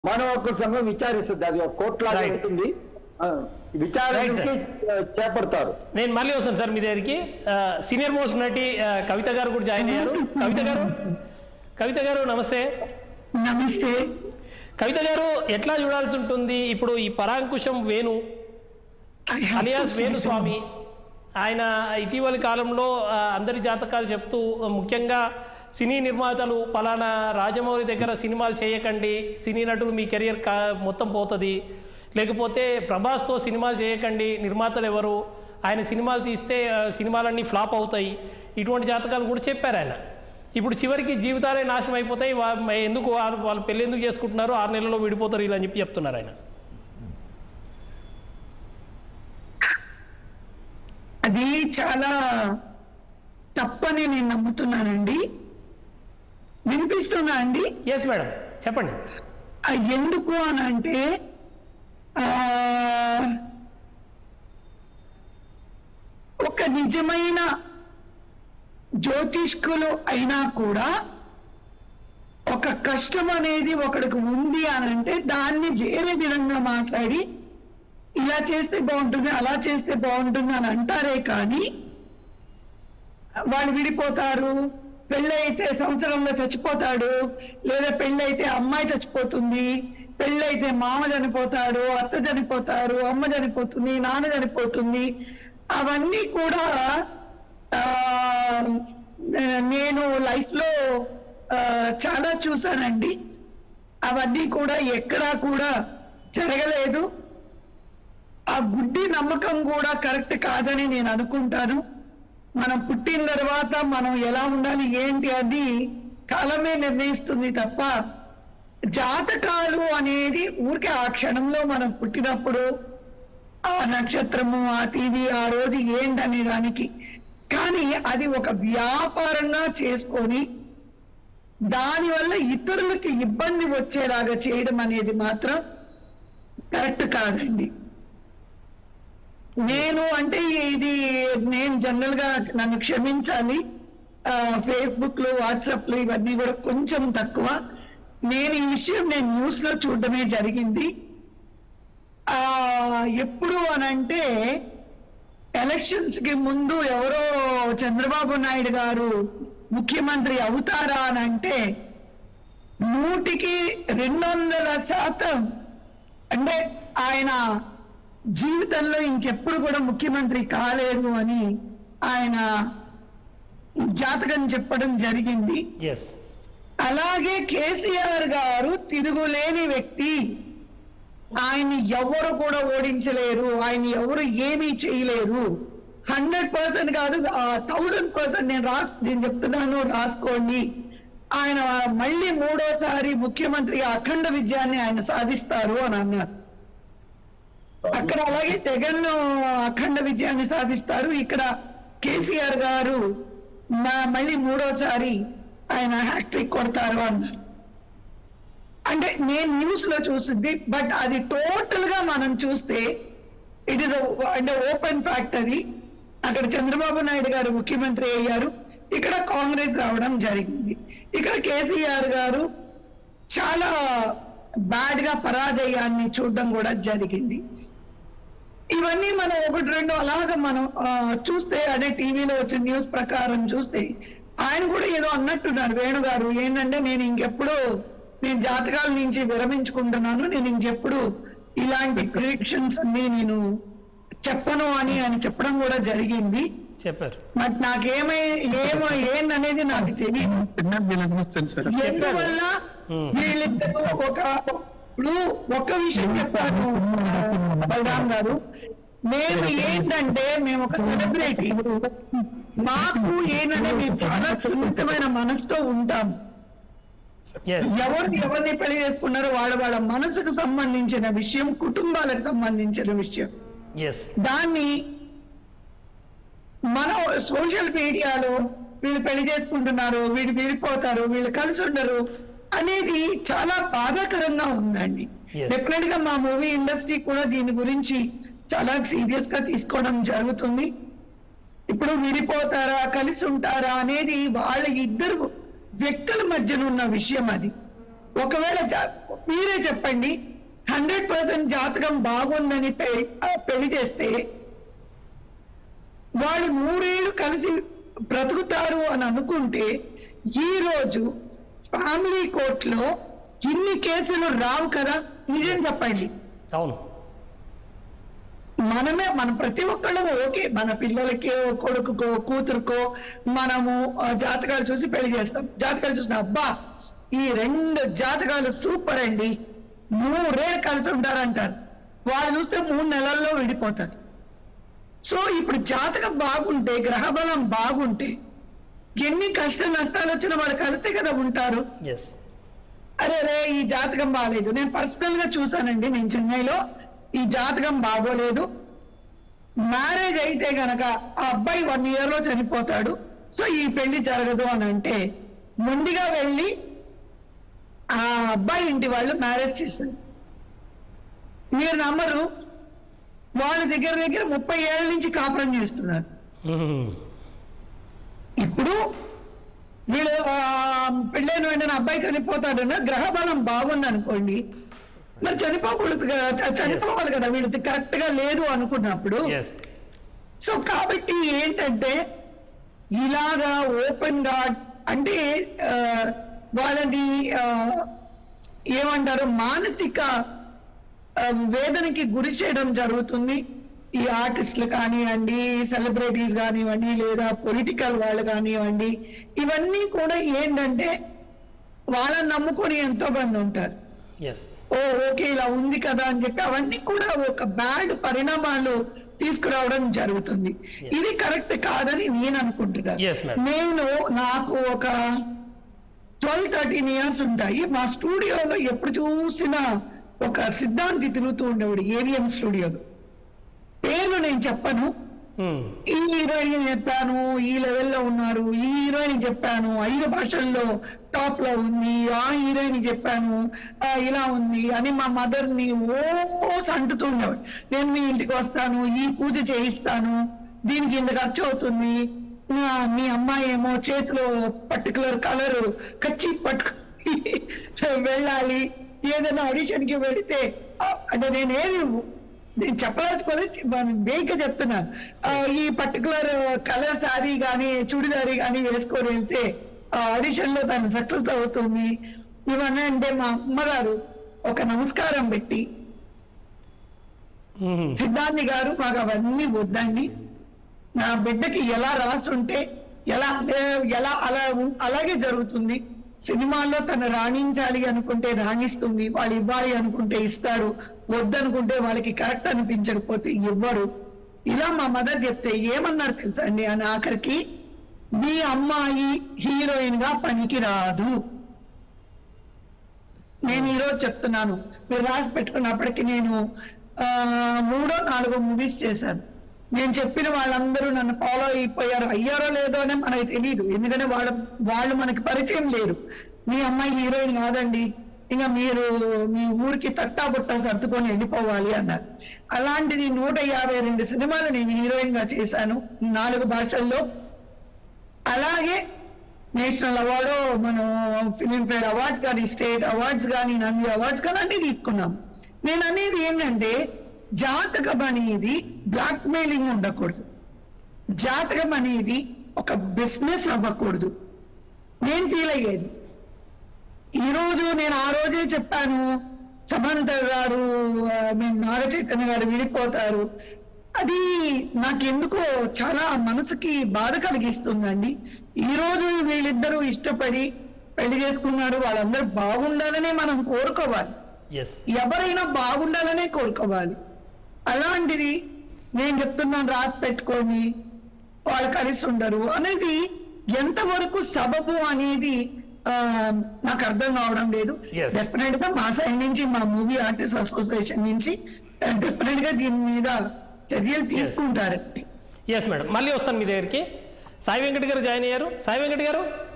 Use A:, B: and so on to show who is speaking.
A: మానవ హక్కుల సంఘం విచారిస్తుంది అది ఒక కోర్టులాగా
B: Right.
A: ఉంటుంది ఆ, విచారణకి ఆ, చేపడతారు
B: నేను మళ్ళీ వస్తాను సార్ మీ దగ్గరికి ఆ, సీనియర్ మోస్ట్ నటి ఆ, కవిత గారు కూడా జాయిన్ అయ్యారు కవిత గారు కవిత గారు నమస్తే
C: నమస్తే
B: కవిత గారు ఎట్లా చూడాల్సి ఉంటుంది ఇప్పుడు ఈ Parankusam Venu
C: I have to
B: alias
C: say
B: Venuswamy ఆయన ఇటీవలి కాలంలో ఆ, అందరి జాతకాలు చెప్తూ ఆ, ముఖ్యంగా సినీ నిర్మాతలు పలానా రాజమౌళి దగ్గర సినిమాలు చేయకండి సినీ నటులు మీ కెరియర్ కా మొత్తం పోతుంది లేకపోతే ప్రభాస్తో సినిమాలు చేయకండి నిర్మాతలు ఎవరు ఆయన సినిమాలు తీస్తే ఆ, సినిమాలన్నీ ఫ్లాప్ అవుతాయి ఇటువంటి జాతకాలు కూడా చెప్పారు ఆయన ఇప్పుడు చివరికి జీవితాలే నాశనం అయిపోతాయి వా- ఎందుకు వాళ్ళు వాళ్ళు పెళ్ళి ఎందుకు చేసుకుంటున్నారు ఆరు నెలల్లో విడిపోతారు ఇలా అని చెప్పి చెప్తున్నారు ఆయన
C: అది చాలా తప్పని నేను నమ్ముతున్నానండి వినిపిస్తున్నా అండి
B: ఎస్ మేడం చెప్పండి
C: ఆ ఎందుకు అని అంటే ఆ, ఒక నిజమైన జ్యోతిష్కులు అయినా కూడా ఒక కష్టం అనేది ఒకడికి ఉంది అని అంటే దాన్ని వేరే విధంగా మాట్లాడి ఇలా చేస్తే బాగుంటుంది అలా చేస్తే బాగుంటుంది అని అంటారే కానీ వాళ్ళు విడిపోతారు పెళ్ళైతే సంవత్సరంలో చచ్చిపోతాడు లేదా పెళ్ళైతే అమ్మాయి చచ్చిపోతుంది పెళ్ళైతే మామ చనిపోతాడు అత్త చనిపోతారు అమ్మ చనిపోతుంది నాన్న చనిపోతుంది అవన్నీ కూడా ఆ, నేను లైఫ్ లో ఆ, చాలా చూసానండి అవన్నీ కూడా ఎక్కడా కూడా జరగలేదు ఆ గుడ్డి నమ్మకం కూడా కరెక్ట్ కాదని నేను అనుకుంటాను మనం పుట్టిన తర్వాత మనం ఎలా ఉండాలి ఏంటి అది కాలమే నిర్ణయిస్తుంది తప్ప జాతకాలు అనేది ఊరికే ఆ క్షణంలో మనం పుట్టినప్పుడు ఆ నక్షత్రము ఆ తేదీ ఆ రోజు ఏంటి అనే దానికి కానీ అది ఒక వ్యాపారంగా చేసుకొని దానివల్ల ఇతరులకి ఇబ్బంది వచ్చేలాగా చేయడం అనేది మాత్రం కరెక్ట్ కాదండి నేను అంటే ఇది నేను జనరల్ గా నన్ను క్షమించాలి ఫేస్బుక్ లో వాట్సాప్ లో ఇవన్నీ కూడా కొంచెం తక్కువ నేను ఈ విషయం నేను న్యూస్ లో చూడడమే జరిగింది ఆ ఎప్పుడు అనంటే ఎలక్షన్స్ కి ముందు ఎవరో చంద్రబాబు నాయుడు గారు ముఖ్యమంత్రి అవుతారా అని అంటే నూటికి రెండు వందల శాతం అంటే ఆయన జీవితంలో ఇంకెప్పుడు కూడా ముఖ్యమంత్రి కాలేరు అని ఆయన జాతకం చెప్పడం జరిగింది
B: ఎస్
C: అలాగే కేసీఆర్ గారు తిరుగులేని వ్యక్తి ఆయన్ని ఎవరు కూడా ఓడించలేరు ఆయన ఎవరు ఏమీ చేయలేరు హండ్రెడ్ పర్సెంట్ కాదు థౌజండ్ పర్సెంట్ నేను రాస్ నేను చెప్తున్నాను రాసుకోండి ఆయన మళ్ళీ మూడోసారి ముఖ్యమంత్రి అఖండ విజయాన్ని ఆయన సాధిస్తారు అని అన్నారు అక్కడ అలాగే జగన్ అఖండ విజయాన్ని సాధిస్తారు ఇక్కడ కేసీఆర్ గారు మ- మళ్ళీ మూడోసారి ఆయన హ్యాట్రిక్ కొడతారు అన్నారు అంటే నేను న్యూస్ లో చూసింది బట్ అది టోటల్ గా మనం చూస్తే ఇట్ ఇస్ అంటే ఓపెన్ ఫ్యాక్ట్ అది అక్కడ చంద్రబాబు నాయుడు గారు ముఖ్యమంత్రి అయ్యారు ఇక్కడ కాంగ్రెస్ రావడం జరిగింది ఇక్కడ కేసీఆర్ గారు చాలా బ్యాడ్ గా పరాజయాన్ని చూడడం కూడా జరిగింది ఇవన్నీ మనం ఒకటి రెండు అలాగ మనం ఆ, చూస్తే అదే టీవీలో వచ్చిన న్యూస్ ప్రకారం చూస్తే ఆయన కూడా ఏదో అన్నట్టున్నారు వేణు గారు ఏంటంటే నేను ఇంకెప్పుడు నేను జాతకాల నుంచి విరమించుకుంటున్నాను నేను ఇంకెప్పుడు ఇలాంటి ప్రిడిక్షన్స్ అన్ని నేను చెప్పను అని ఆయన చెప్పడం కూడా జరిగింది
B: చెప్పారు
C: మరి నాకేమై ఏమో ఏందనేది నాకు తెలియదు ఎందువల్ల వీళ్ళిద్దరూ ఒక ఇప్పుడు ఒక విషయం చెప్తాను బలరాం గారు మేము ఏంటంటే మేము ఒక సెలబ్రిటీ మాకు ఏంటంటే మేము చాలా సున్నితమైన మనసుతో ఉంటాం
B: ఎస్
C: ఎవరు ఎవరిని పెళ్లి చేసుకున్నారో వాళ్ళ వాళ్ళ మనసుకు సంబంధించిన విషయం కుటుంబాలకు సంబంధించిన విషయం
B: ఎస్
C: దాన్ని మనం సోషల్ మీడియాలో వీళ్ళు పెళ్లి చేసుకుంటున్నారు వీళ్ళు విడిపోతారు వీళ్ళు కలిసి ఉండరు అనేది చాలా బాధాకరంగా ఉందండి
B: Yes.
C: డెఫినెట్ గా మా మూవీ ఇండస్ట్రీ కూడా దీని గురించి చాలా సీరియస్ గా తీసుకోవడం జరుగుతుంది ఇప్పుడు విడిపోతారా కలిసి ఉంటారా అనేది వాళ్ళ ఇద్దరు వ్యక్తుల మధ్యన ఉన్న విషయం అది ఒకవేళ జా- మీరే చెప్పండి హండ్రెడ్ పర్సెంట్ జాతకం బాగుందని పె- ఆ, పెళ్లి చేస్తే వాళ్ళు నూరేళ్ళు కలిసి బ్రతుకుతారు అని అనుకుంటే ఈ రోజు ఫ్యామిలీ కోర్టులో ఇన్ని కేసులు రావు కదా నిజం చెప్పండి
B: అవును
C: మనమే మన ప్రతి ఒక్కళ్ళము ఓకే మన పిల్లలకి కొడుకుకో కూతురుకో మనము ఆ, జాతకాలు చూసి పెళ్లి చేస్తాం జాతకాలు చూసిన అబ్బా ఈ రెండు జాతకాలు సూపర్ అండి నూరేళ్ళు కలిసి ఉంటారంటారు వాళ్ళు చూస్తే మూడు నెలల్లో విడిపోతారు సో ఇప్పుడు జాతకం బాగుంటే గ్రహబలం బాగుంటే ఎన్ని కష్ట నష్టాలు వచ్చినా వాళ్ళు కలిసే కదా ఉంటారు
B: ఎస్
C: అరే రే ఈ జాతకం బాగాలేదు నేను పర్సనల్ గా చూసానండి నేను చెన్నైలో ఈ జాతకం బాగోలేదు మ్యారేజ్ అయితే గనక ఆ అబ్బాయి వన్ ఇయర్ లో చనిపోతాడు సో ఈ పెళ్లి జరగదు అని అంటే ముందుగా వెళ్ళి ఆ అబ్బాయి ఇంటి వాళ్ళు మ్యారేజ్ చేశారు మీరు నమ్మరు వాళ్ళ దగ్గర దగ్గర ముప్పై ఏళ్ళ నుంచి కాపురం చేస్తున్నారు ఇప్పుడు వీళ్ళు ఆ, పెళ్ళైన వెంటనే అబ్బాయి చనిపోతాడన్న గ్రహ బలం బాగుంది అనుకోండి మరి చనిపోకూడదు కదా చ- చనిపోవాలి కదా వీళ్ళది కరెక్ట్ గా లేదు అనుకున్నప్పుడు
B: ఎస్
C: సో కాబట్టి ఏంటంటే ఇలాగా ఓపెన్ గా అంటే ఆ, వాళ్ళని ఆ, ఏమంటారు మానసిక ఆ, వేదనకి గురి చేయడం జరుగుతుంది ఈ ఆర్టిస్టులు కానివ్వండి సెలబ్రిటీస్ కానివ్వండి లేదా పొలిటికల్ వాళ్ళు కానివ్వండి ఇవన్నీ కూడా ఏంటంటే వాళ్ళని నమ్ముకొని ఎంతో మంది ఉంటారు
B: ఎస్
C: ఓ ఓకే ఇలా ఉంది కదా అని చెప్పి అవన్నీ కూడా ఒక బ్యాడ్ పరిణామాలు తీసుకురావడం జరుగుతుంది ఇది కరెక్ట్ కాదని నేను అనుకుంటున్నాను
B: Yes, madam.
C: నేను నాకు ఒక ట్వెల్వ్ థర్టీన్ ఇయర్స్ ఉంటాయి మా స్టూడియోలో ఎప్పుడు చూసినా ఒక సిద్ధాంతి తిరుగుతూ ఉండేవాడు ఏవిఎం స్టూడియోలో పేర్లు నేను చెప్పను ఈ హీరోయిన్ చెప్పాను ఈ లెవెల్లో ఉన్నారు ఈ హీరోయిన్ చెప్పాను ఐదు భాషల్లో టాప్ లో ఉంది ఆ హీరోయిన్ చెప్పాను ఆ, ఇలా ఉంది అని మా మదర్ ని ఓ అంటుతూ ఉండేవాడు నేను మీ ఇంటికి వస్తాను ఈ పూజ చేయిస్తాను దీనికి ఇంత ఖర్చు అవుతుంది ఆ, మీ అమ్మాయి ఏమో చేతిలో పర్టికులర్ కలర్ కచ్చి పట్టుకుని వెళ్ళాలి ఏదైనా ఆడిషన్ కి వెళితే ఆ, అంటే నేను ఏది నేను చెప్పదలుచుకోలేదు వేగంగా చెప్తున్నాను ఆ, ఈ పర్టికులర్ కలర్ శారీ కానీ చుడిదారీ కానీ వేసుకొని వెళ్తే ఆడిషన్ లో తను సక్సెస్ అవుతుంది ఇవన్నీ అంటే మా అమ్మగారు ఒక నమస్కారం పెట్టి సిద్ధాంతి గారు మాకు అవన్నీ వద్దండి నా బిడ్డకి ఎలా రాసుంటే ఎలా ఏ- ఎలా అలా ఉం- అలాగే జరుగుతుంది సినిమాల్లో తను రాణించాలి అనుకుంటే రాణిస్తుంది వాళ్ళు ఇవ్వాలి అనుకుంటే ఇస్తారు వద్దనుకుంటే వాళ్ళకి కరెక్ట్ అనిపించకపోతే ఇవ్వరు ఇలా మా మదర్ చెప్తే ఏమన్నారు తెలుసా అండి అని ఆఖరికి మీ అమ్మాయి హీరోయిన్ గా పనికి రాదు నేను ఈరోజు చెప్తున్నాను మీరు రాసి పెట్టుకున్నప్పటికీ నేను ఆ, మూడో నాలుగో మూవీస్ చేశాను నేను చెప్పిన వాళ్ళందరూ నన్ను ఫాలో అయిపోయారు అయ్యారో లేదో అని మనకి తెలియదు ఎందుకంటే వాళ్ళ వాళ్ళు మనకి పరిచయం లేరు మీ అమ్మాయి హీరోయిన్ కాదండి ఇంకా మీరు మీ ఊరికి తట్టా బుట్టా సర్దుకొని వెళ్ళిపోవాలి అన్నారు అలాంటిది నూట యాభై రెండు సినిమాలు నేను హీరోయిన్ గా చేశాను నాలుగు భాషల్లో అలాగే నేషనల్ అవార్డు మనం ఫిలింఫేర్ అవార్డ్స్ కానీ స్టేట్ అవార్డ్స్ కానీ నంది అవార్డ్స్ కానీ అన్ని తీసుకున్నాం నేను అనేది ఏంటంటే జాతకం అనేది బ్లాక్ మెయిలింగ్ ఉండకూడదు జాతకం అనేది ఒక బిజినెస్ అవ్వకూడదు నేను ఫీల్ అయ్యేది ఈ రోజు నేను ఆ రోజే చెప్పాను సమంత గారు ఆ, మేము నాగ చైతన్య గారు విడిపోతారు అది నాకెందుకో చాలా మనసుకి బాధ కలిగిస్తుందండి ఈ రోజు వీళ్ళిద్దరూ ఇష్టపడి పెళ్లి చేసుకున్నారు వాళ్ళందరూ బాగుండాలనే మనం కోరుకోవాలి
B: ఎస్
C: ఎవరైనా బాగుండాలనే కోరుకోవాలి అలాంటిది నేను చెప్తున్నాను రాసి పెట్టుకొని వాళ్ళు కలిసి ఉండరు అనేది ఎంతవరకు సబబు అనేది ఆ, నాకు అర్థం కావడం లేదు
B: Yes.
C: డెఫినెట్ గా మా సైడ్ నుంచి మా మూవీ ఆర్టిస్ట్ అసోసియేషన్ నుంచి డెఫినెట్ గా దీని మీద చర్యలు తీసుకుంటారండి
B: ఎస్ మేడం మళ్ళీ వస్తాను మీ దగ్గరికి సాయి వెంకట్ గారు జాయిన్ అయ్యారు సాయి వెంకట్ గారు